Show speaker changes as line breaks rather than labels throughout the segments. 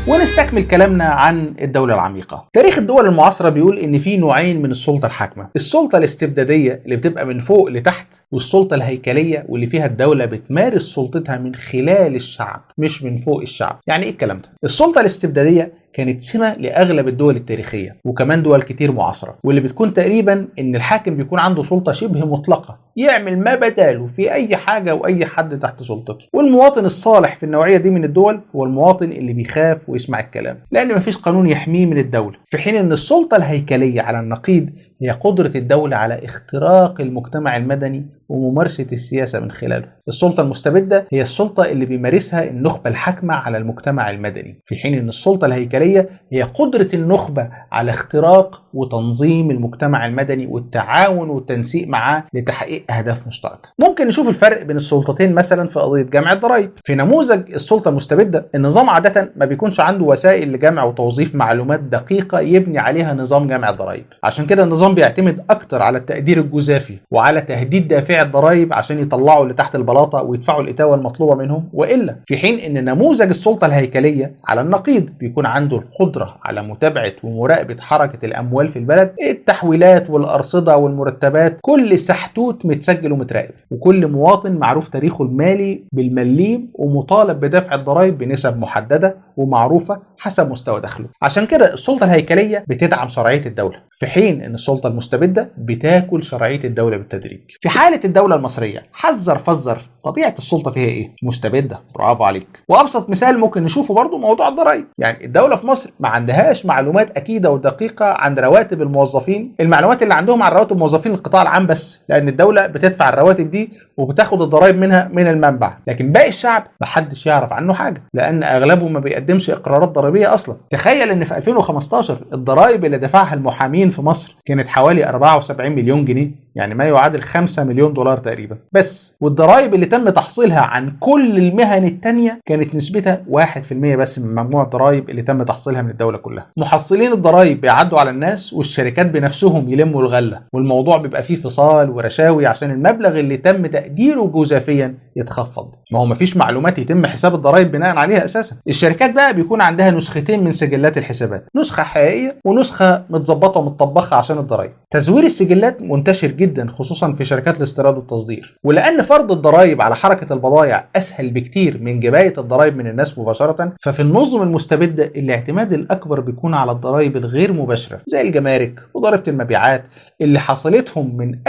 ونستكمل كلامنا عن الدولة العميقة. تاريخ الدول المعاصرة بيقول إن في نوعين من السلطة الحاكمة، السلطة الاستبدادية اللي بتبقى من فوق لتحت، والسلطة الهيكلية واللي فيها الدولة بتمارس سلطتها من خلال الشعب مش من فوق الشعب. يعني إيه الكلام ده؟ السلطة الاستبدادية كانت سمة لأغلب الدول التاريخية وكمان دول كتير معاصرة واللي بتكون تقريبا إن الحاكم بيكون عنده سلطة شبه مطلقة يعمل ما بداله في أي حاجة وأي حد تحت سلطته والمواطن الصالح في النوعية دي من الدول هو المواطن اللي بيخاف ويسمع الكلام لأن مفيش قانون يحميه من الدولة في حين إن السلطة الهيكلية على النقيض هي قدرة الدولة على اختراق المجتمع المدني وممارسة السياسة من خلاله السلطة المستبدة هي السلطة اللي بيمارسها النخبة الحاكمة على المجتمع المدني في حين أن السلطة الهيكلية هي قدرة النخبة على اختراق وتنظيم المجتمع المدني والتعاون والتنسيق معاه لتحقيق أهداف مشتركة ممكن نشوف الفرق بين السلطتين مثلا في قضية جمع الضرائب في نموذج السلطة المستبدة النظام عادة ما بيكونش عنده وسائل لجمع وتوظيف معلومات دقيقة يبني عليها نظام جمع الضرائب عشان كده النظام بيعتمد أكتر على التقدير الجزافي وعلى تهديد دافع الضرائب عشان يطلعوا اللي تحت البلاطه ويدفعوا الاتاوه المطلوبه منهم والا في حين ان نموذج السلطه الهيكليه على النقيض بيكون عنده القدره على متابعه ومراقبه حركه الاموال في البلد التحويلات والارصده والمرتبات كل سحتوت متسجل ومتراقب وكل مواطن معروف تاريخه المالي بالمليم ومطالب بدفع الضرائب بنسب محدده ومعروفه حسب مستوى دخله عشان كده السلطه الهيكليه بتدعم شرعيه الدوله في حين ان السلطه المستبده بتاكل شرعيه الدوله بالتدريج في حاله الدوله المصريه حذر فزر طبيعه السلطه فيها ايه مستبده برافو عليك وابسط مثال ممكن نشوفه برضو موضوع الضرائب يعني الدوله في مصر ما عندهاش معلومات اكيده ودقيقه عن رواتب الموظفين المعلومات اللي عندهم عن رواتب موظفين القطاع العام بس لان الدوله بتدفع الرواتب دي وبتاخد الضرائب منها من المنبع لكن باقي الشعب محدش يعرف عنه حاجه لان اغلبهم ما بيقدمش اقرارات ضريبيه اصلا تخيل ان في 2015 الضرائب اللي دفعها المحامين في مصر كانت حوالي 74 مليون جنيه يعني ما يعادل 5 مليون دولار تقريبا بس والضرائب اللي تم تحصيلها عن كل المهن التانية كانت نسبتها 1% بس من مجموع الضرائب اللي تم تحصيلها من الدولة كلها محصلين الضرائب بيعدوا على الناس والشركات بنفسهم يلموا الغلة والموضوع بيبقى فيه فصال ورشاوي عشان المبلغ اللي تم تقديره جزافيا يتخفض ما هو مفيش معلومات يتم حساب الضرائب بناء عليها اساسا الشركات بقى بيكون عندها نسختين من سجلات الحسابات نسخة حقيقية ونسخة متظبطة ومتطبخة عشان الضرائب تزوير السجلات منتشر جدا خصوصا في شركات الاستيراد والتصدير ولان فرض الضرائب على حركه البضائع اسهل بكتير من جبايه الضرائب من الناس مباشره ففي النظم المستبده الاعتماد الاكبر بيكون على الضرائب الغير مباشره زي الجمارك وضريبه المبيعات اللي حصلتهم من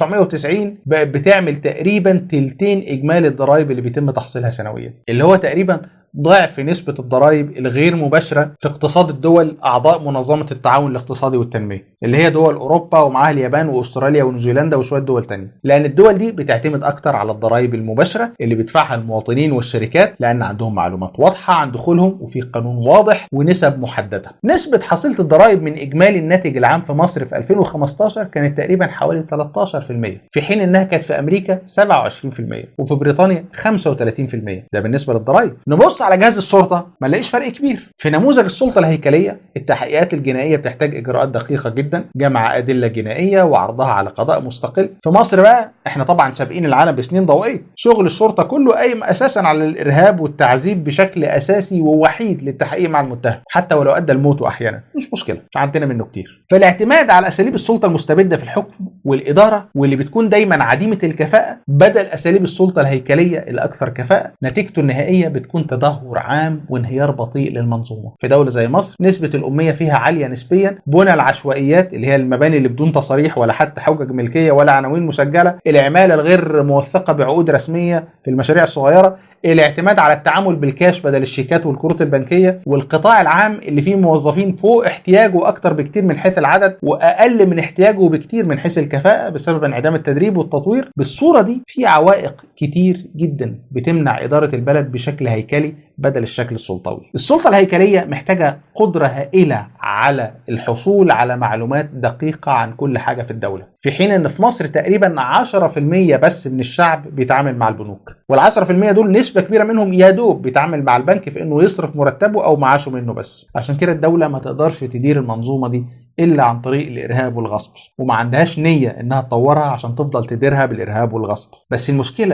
1990 بقت بتعمل تقريبا تلتين اجمالي الضرائب اللي بيتم تحصيلها سنويا اللي هو تقريبا ضعف نسبة الضرائب الغير مباشرة في اقتصاد الدول أعضاء منظمة التعاون الاقتصادي والتنمية اللي هي دول أوروبا ومعاها اليابان وأستراليا ونيوزيلندا وشوية دول تانية لأن الدول دي بتعتمد أكتر على الضرائب المباشرة اللي بيدفعها المواطنين والشركات لأن عندهم معلومات واضحة عن دخولهم وفي قانون واضح ونسب محددة نسبة حصيلة الضرائب من إجمالي الناتج العام في مصر في 2015 كانت تقريبا حوالي 13% في حين إنها كانت في أمريكا 27% وفي بريطانيا 35% ده بالنسبة للضرائب نبص على جهاز الشرطه ما نلاقيش فرق كبير في نموذج السلطه الهيكليه التحقيقات الجنائيه بتحتاج اجراءات دقيقه جدا جمع ادله جنائيه وعرضها على قضاء مستقل في مصر بقى احنا طبعا سابقين العالم بسنين ضوئيه شغل الشرطه كله قايم اساسا على الارهاب والتعذيب بشكل اساسي ووحيد للتحقيق مع المتهم حتى ولو ادى الموت احيانا مش مشكله عندنا منه كتير فالاعتماد على اساليب السلطه المستبده في الحكم والاداره واللي بتكون دايما عديمه الكفاءه بدل اساليب السلطه الهيكليه الاكثر كفاءه نتيجته النهائيه بتكون تدهور عام وانهيار بطيء للمنظومه في دوله زي مصر نسبه الاميه فيها عاليه نسبيا بنى العشوائيات اللي هي المباني اللي بدون تصاريح ولا حتى حجج ملكيه ولا عناوين مسجله العماله الغير موثقه بعقود رسميه في المشاريع الصغيره الاعتماد على التعامل بالكاش بدل الشيكات والكروت البنكيه والقطاع العام اللي فيه موظفين فوق احتياجه اكتر بكتير من حيث العدد واقل من احتياجه بكتير من حيث الكفاءه بسبب انعدام التدريب والتطوير بالصوره دي في عوائق كتير جدا بتمنع اداره البلد بشكل هيكلي بدل الشكل السلطوي. السلطه الهيكليه محتاجه قدره هائله على الحصول على معلومات دقيقه عن كل حاجه في الدوله، في حين ان في مصر تقريبا 10% بس من الشعب بيتعامل مع البنوك، وال10% دول نسبه كبيره منهم يا دوب بيتعامل مع البنك في انه يصرف مرتبه او معاشه منه بس، عشان كده الدوله ما تقدرش تدير المنظومه دي الا عن طريق الارهاب والغصب وما عندهاش نيه انها تطورها عشان تفضل تديرها بالارهاب والغصب بس المشكله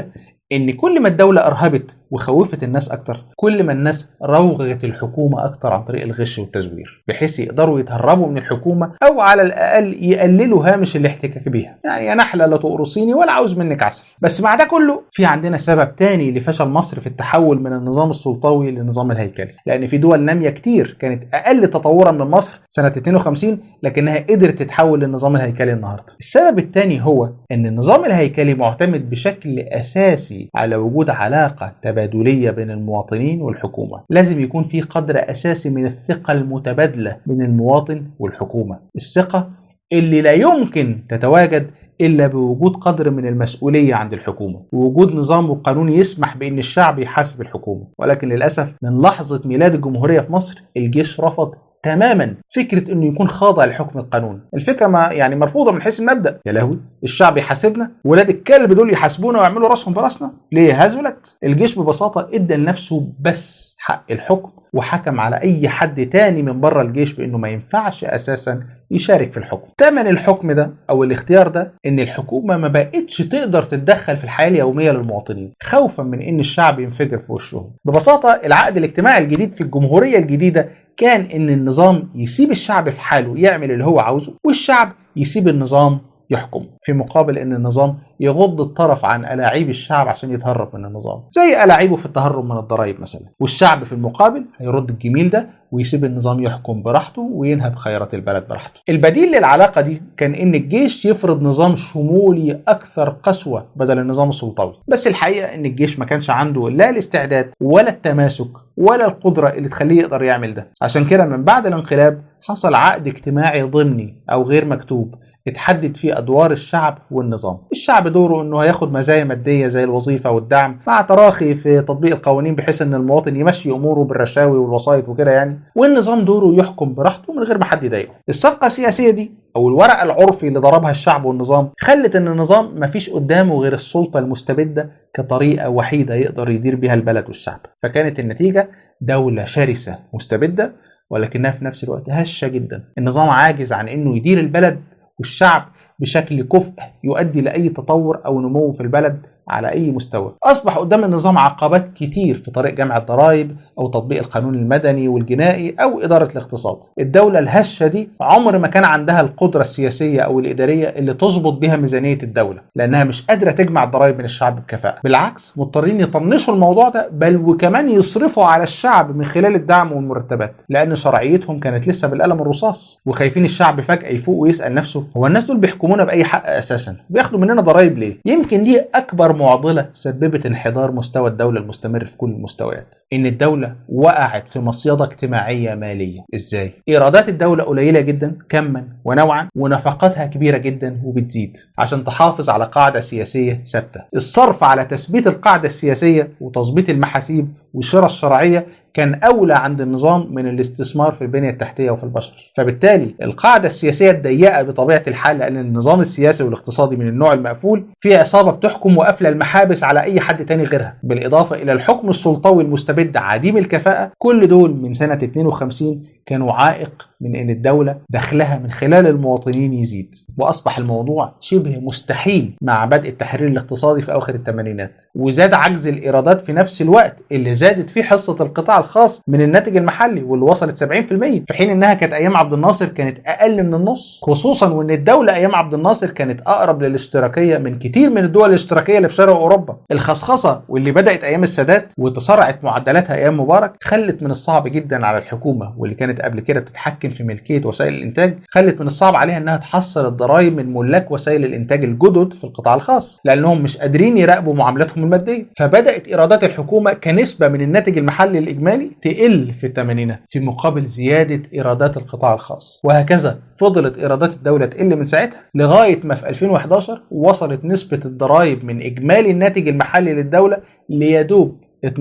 ان كل ما الدوله ارهبت وخوفت الناس اكتر كل ما الناس روغت الحكومه اكتر عن طريق الغش والتزوير بحيث يقدروا يتهربوا من الحكومه او على الاقل يقللوا هامش الاحتكاك بيها يعني يا نحله لا تقرصيني ولا عاوز منك عسل بس مع ده كله في عندنا سبب تاني لفشل مصر في التحول من النظام السلطوي للنظام الهيكلي لان في دول ناميه كتير كانت اقل تطورا من مصر سنه 52 لكنها قدرت تتحول للنظام الهيكلي النهارده السبب الثاني هو ان النظام الهيكلي معتمد بشكل اساسي على وجود علاقه تبادليه بين المواطنين والحكومه لازم يكون في قدر اساسي من الثقه المتبادله بين المواطن والحكومه الثقه اللي لا يمكن تتواجد الا بوجود قدر من المسؤوليه عند الحكومه ووجود نظام وقانون يسمح بان الشعب يحاسب الحكومه ولكن للاسف من لحظه ميلاد الجمهوريه في مصر الجيش رفض تماما فكره انه يكون خاضع لحكم القانون الفكره ما يعني مرفوضه من حيث المبدا يا لهوي الشعب يحاسبنا ولاد الكلب دول يحاسبونا ويعملوا راسهم براسنا ليه هزلت الجيش ببساطه ادى لنفسه بس حق الحكم وحكم على اي حد تاني من بره الجيش بانه ما ينفعش اساسا يشارك في الحكم ثمن الحكم ده او الاختيار ده ان الحكومه ما بقتش تقدر تتدخل في الحياه اليوميه للمواطنين خوفا من ان الشعب ينفجر في وشهم ببساطه العقد الاجتماعي الجديد في الجمهوريه الجديده كان ان النظام يسيب الشعب في حاله يعمل اللي هو عاوزه والشعب يسيب النظام يحكم في مقابل ان النظام يغض الطرف عن الاعيب الشعب عشان يتهرب من النظام زي الاعيبه في التهرب من الضرائب مثلا والشعب في المقابل هيرد الجميل ده ويسيب النظام يحكم براحته وينهب خيرات البلد براحته البديل للعلاقه دي كان ان الجيش يفرض نظام شمولي اكثر قسوه بدل النظام السلطوي بس الحقيقه ان الجيش ما كانش عنده لا الاستعداد ولا التماسك ولا القدره اللي تخليه يقدر يعمل ده عشان كده من بعد الانقلاب حصل عقد اجتماعي ضمني او غير مكتوب اتحدد فيه ادوار الشعب والنظام الشعب دوره انه هياخد مزايا ماديه زي الوظيفه والدعم مع تراخي في تطبيق القوانين بحيث ان المواطن يمشي اموره بالرشاوي والوسائط وكده يعني والنظام دوره يحكم براحته من غير ما حد يضايقه الصفقه السياسيه دي او الورق العرفي اللي ضربها الشعب والنظام خلت ان النظام مفيش قدامه غير السلطه المستبده كطريقه وحيده يقدر يدير بها البلد والشعب فكانت النتيجه دوله شرسه مستبده ولكنها في نفس الوقت هشه جدا النظام عاجز عن انه يدير البلد والشعب بشكل كفء يؤدي لاي تطور او نمو في البلد على اي مستوى. اصبح قدام النظام عقبات كتير في طريق جمع الضرائب او تطبيق القانون المدني والجنائي او اداره الاقتصاد. الدوله الهشه دي عمر ما كان عندها القدره السياسيه او الاداريه اللي تظبط بها ميزانيه الدوله، لانها مش قادره تجمع الضرائب من الشعب بكفاءه. بالعكس مضطرين يطنشوا الموضوع ده بل وكمان يصرفوا على الشعب من خلال الدعم والمرتبات، لان شرعيتهم كانت لسه بالقلم الرصاص، وخايفين الشعب فجاه يفوق ويسال نفسه هو الناس دول بيحكمونا باي حق اساسا؟ بياخدوا مننا ضرائب ليه؟ يمكن دي اكبر معضله سببت انحدار مستوى الدوله المستمر في كل المستويات ان الدوله وقعت في مصيده اجتماعيه ماليه ازاي ايرادات الدوله قليله جدا كما ونوعا ونفقاتها كبيره جدا وبتزيد عشان تحافظ على قاعده سياسيه ثابته الصرف على تثبيت القاعده السياسيه وتظبيط المحاسيب والشرى الشرعيه كان اولى عند النظام من الاستثمار في البنيه التحتيه وفي البشر فبالتالي القاعده السياسيه الضيقه بطبيعه الحال لان النظام السياسي والاقتصادي من النوع المقفول فيه عصابه بتحكم وقافله المحابس على اي حد تاني غيرها بالاضافه الى الحكم السلطوي المستبد عديم الكفاءه كل دول من سنه 52 كانوا عائق من ان الدوله دخلها من خلال المواطنين يزيد واصبح الموضوع شبه مستحيل مع بدء التحرير الاقتصادي في اواخر الثمانينات وزاد عجز الايرادات في نفس الوقت اللي زادت فيه حصه القطاع الخاص من الناتج المحلي واللي وصلت 70% في حين انها كانت ايام عبد الناصر كانت اقل من النص خصوصا وان الدوله ايام عبد الناصر كانت اقرب للاشتراكيه من كتير من الدول الاشتراكيه اللي في شرق اوروبا الخصخصه واللي بدات ايام السادات وتسارعت معدلاتها ايام مبارك خلت من الصعب جدا على الحكومه واللي كانت قبل كده بتتحكم في ملكيه وسائل الانتاج خلت من الصعب عليها انها تحصل الضرائب من ملاك وسائل الانتاج الجدد في القطاع الخاص لانهم مش قادرين يراقبوا معاملاتهم الماديه فبدات ايرادات الحكومه كنسبه من الناتج المحلي الاجمالي تقل في الثمانينات في مقابل زياده ايرادات القطاع الخاص وهكذا فضلت ايرادات الدوله تقل من ساعتها لغايه ما في 2011 وصلت نسبه الضرائب من اجمالي الناتج المحلي للدوله ليدوب 12.5%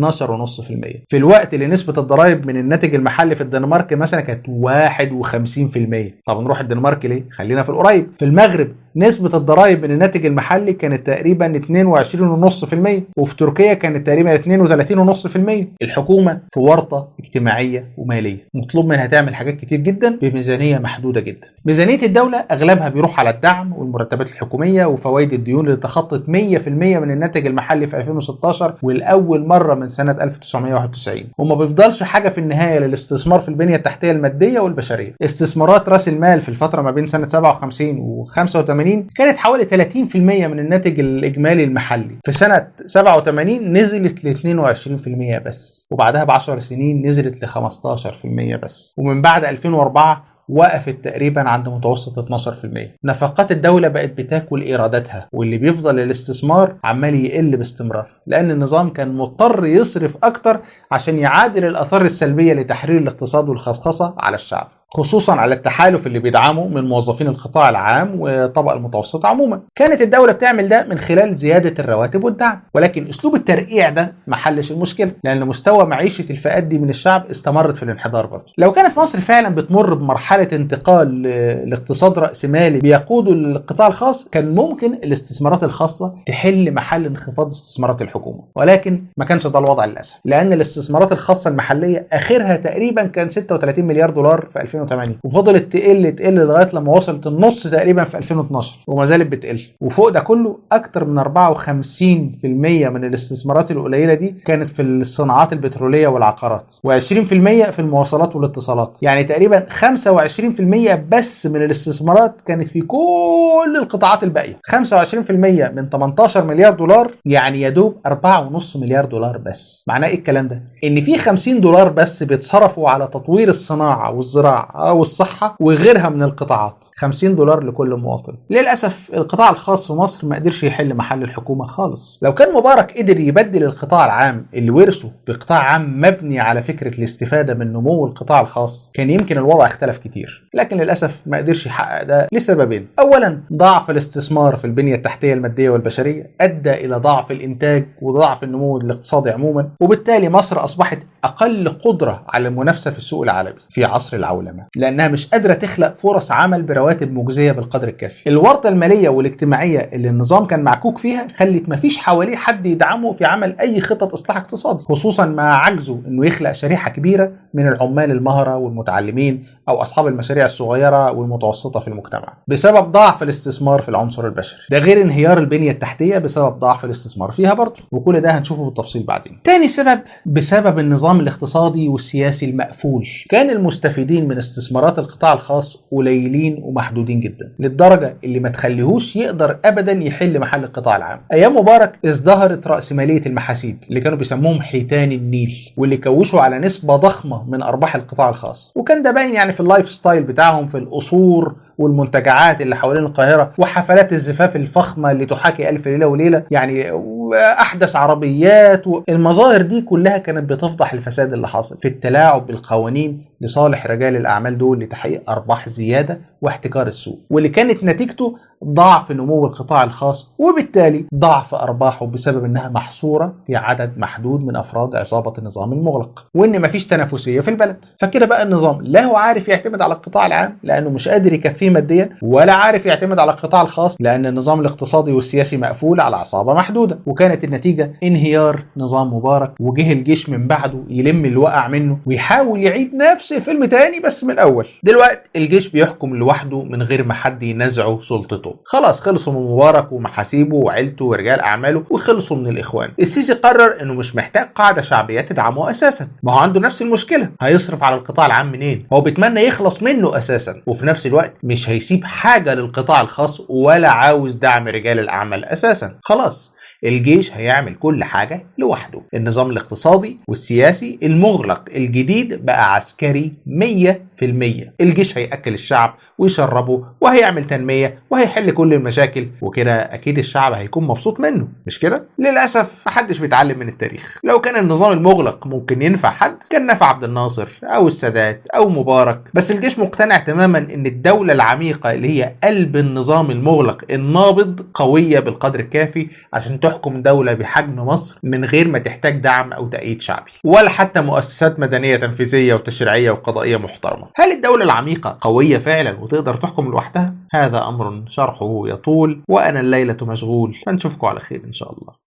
في الوقت اللي نسبة الضرائب من الناتج المحلي في الدنمارك مثلا كانت 51% طب نروح الدنمارك ليه؟ خلينا في القريب في المغرب نسبة الضرائب من الناتج المحلي كانت تقريبا 22.5% وفي تركيا كانت تقريبا 32.5% الحكومة في ورطة اجتماعية ومالية مطلوب منها تعمل حاجات كتير جدا بميزانية محدودة جدا ميزانية الدولة أغلبها بيروح على الدعم والمرتبات الحكومية وفوائد الديون اللي تخطت 100% من الناتج المحلي في 2016 والأول مرة من سنة 1991 وما بيفضلش حاجة في النهاية للاستثمار في البنية التحتية المادية والبشرية استثمارات رأس المال في الفترة ما بين سنة 57 و 85 كانت حوالي 30% من الناتج الإجمالي المحلي في سنة 87 نزلت ل 22% بس وبعدها ب 10 سنين نزلت ل 15% بس ومن بعد 2004 وقفت تقريبا عند متوسط 12% نفقات الدولة بقت بتاكل إيراداتها واللي بيفضل الاستثمار عمال يقل باستمرار لأن النظام كان مضطر يصرف أكتر عشان يعادل الآثار السلبية لتحرير الاقتصاد والخصخصة على الشعب خصوصا على التحالف اللي بيدعمه من موظفين القطاع العام والطبقه المتوسطه عموما كانت الدوله بتعمل ده من خلال زياده الرواتب والدعم ولكن اسلوب الترقيع ده ما حلش المشكله لان مستوى معيشه الفئات دي من الشعب استمرت في الانحدار برضه لو كانت مصر فعلا بتمر بمرحله انتقال لاقتصاد راسمالي بيقوده القطاع الخاص كان ممكن الاستثمارات الخاصه تحل محل انخفاض استثمارات الحكومه ولكن ما كانش ده الوضع للاسف لان الاستثمارات الخاصه المحليه اخرها تقريبا كان 36 مليار دولار في 2000 2008 وفضلت تقل تقل لغايه لما وصلت النص تقريبا في 2012 وما زالت بتقل وفوق ده كله اكتر من 54% من الاستثمارات القليله دي كانت في الصناعات البتروليه والعقارات و20% في المواصلات والاتصالات يعني تقريبا 25% بس من الاستثمارات كانت في كل القطاعات الباقيه 25% من 18 مليار دولار يعني يا دوب 4.5 مليار دولار بس معناه ايه الكلام ده ان في 50 دولار بس بيتصرفوا على تطوير الصناعه والزراعه او الصحه وغيرها من القطاعات 50 دولار لكل مواطن للاسف القطاع الخاص في مصر ما قدرش يحل محل الحكومه خالص لو كان مبارك قدر يبدل القطاع العام اللي ورثه بقطاع عام مبني على فكره الاستفاده من نمو القطاع الخاص كان يمكن الوضع اختلف كتير لكن للاسف ما قدرش يحقق ده لسببين اولا ضعف الاستثمار في البنيه التحتيه الماديه والبشريه ادى الى ضعف الانتاج وضعف النمو الاقتصادي عموما وبالتالي مصر اصبحت اقل قدره على المنافسه في السوق العالمي في عصر العولمه لانها مش قادره تخلق فرص عمل برواتب مجزيه بالقدر الكافي الورطه الماليه والاجتماعيه اللي النظام كان معكوك فيها خلت مفيش حواليه حد يدعمه في عمل اي خطط اصلاح اقتصادي خصوصا مع عجزه انه يخلق شريحه كبيره من العمال المهره والمتعلمين او اصحاب المشاريع الصغيره والمتوسطه في المجتمع بسبب ضعف الاستثمار في العنصر البشري ده غير انهيار البنيه التحتيه بسبب ضعف الاستثمار فيها برضه وكل ده هنشوفه بالتفصيل بعدين تاني سبب بسبب النظام الاقتصادي والسياسي المقفول كان المستفيدين من استثمارات القطاع الخاص قليلين ومحدودين جدا للدرجه اللي ما تخليهوش يقدر ابدا يحل محل القطاع العام ايام مبارك ازدهرت راسماليه المحاسيب اللي كانوا بيسموهم حيتان النيل واللي كوشوا على نسبه ضخمه من ارباح القطاع الخاص وكان ده باين يعني في اللايف ستايل بتاعهم في القصور والمنتجعات اللي حوالين القاهرة وحفلات الزفاف الفخمة اللي تحاكي ألف ليلة وليلة يعني أحدث عربيات المظاهر دي كلها كانت بتفضح الفساد اللي حاصل في التلاعب بالقوانين لصالح رجال الأعمال دول لتحقيق أرباح زيادة واحتكار السوق واللي كانت نتيجته ضعف نمو القطاع الخاص وبالتالي ضعف ارباحه بسبب انها محصوره في عدد محدود من افراد عصابه النظام المغلق وان مفيش تنافسيه في البلد فكده بقى النظام لا هو عارف يعتمد على القطاع العام لانه مش قادر يكفيه ماديا ولا عارف يعتمد على القطاع الخاص لان النظام الاقتصادي والسياسي مقفول على عصابه محدوده وكانت النتيجه انهيار نظام مبارك وجه الجيش من بعده يلم اللي وقع منه ويحاول يعيد نفس الفيلم تاني بس من الاول دلوقتي الجيش بيحكم لوحده من غير ما حد ينازعه سلطته خلاص خلصوا من مبارك ومحاسيبه وعيلته ورجال اعماله وخلصوا من الاخوان السيسي قرر انه مش محتاج قاعده شعبيه تدعمه اساسا ما هو عنده نفس المشكله هيصرف على القطاع العام منين هو بيتمنى يخلص منه اساسا وفي نفس الوقت مش هيسيب حاجه للقطاع الخاص ولا عاوز دعم رجال الاعمال اساسا خلاص الجيش هيعمل كل حاجة لوحده النظام الاقتصادي والسياسي المغلق الجديد بقى عسكري 100% الجيش هيأكل الشعب ويشربه وهيعمل تنمية وهيحل كل المشاكل وكده أكيد الشعب هيكون مبسوط منه مش كده؟ للأسف محدش بيتعلم من التاريخ لو كان النظام المغلق ممكن ينفع حد كان نفع عبد الناصر أو السادات أو مبارك بس الجيش مقتنع تماما إن الدولة العميقة اللي هي قلب النظام المغلق النابض قوية بالقدر الكافي عشان تحكم دولة بحجم مصر من غير ما تحتاج دعم أو تأييد شعبي ولا حتى مؤسسات مدنية تنفيذية وتشريعية وقضائية محترمة غلط هل الدولة العميقة قوية فعلا وتقدر تحكم لوحدها هذا أمر شرحه يطول وأنا الليلة مشغول فنشوفكم على خير إن شاء الله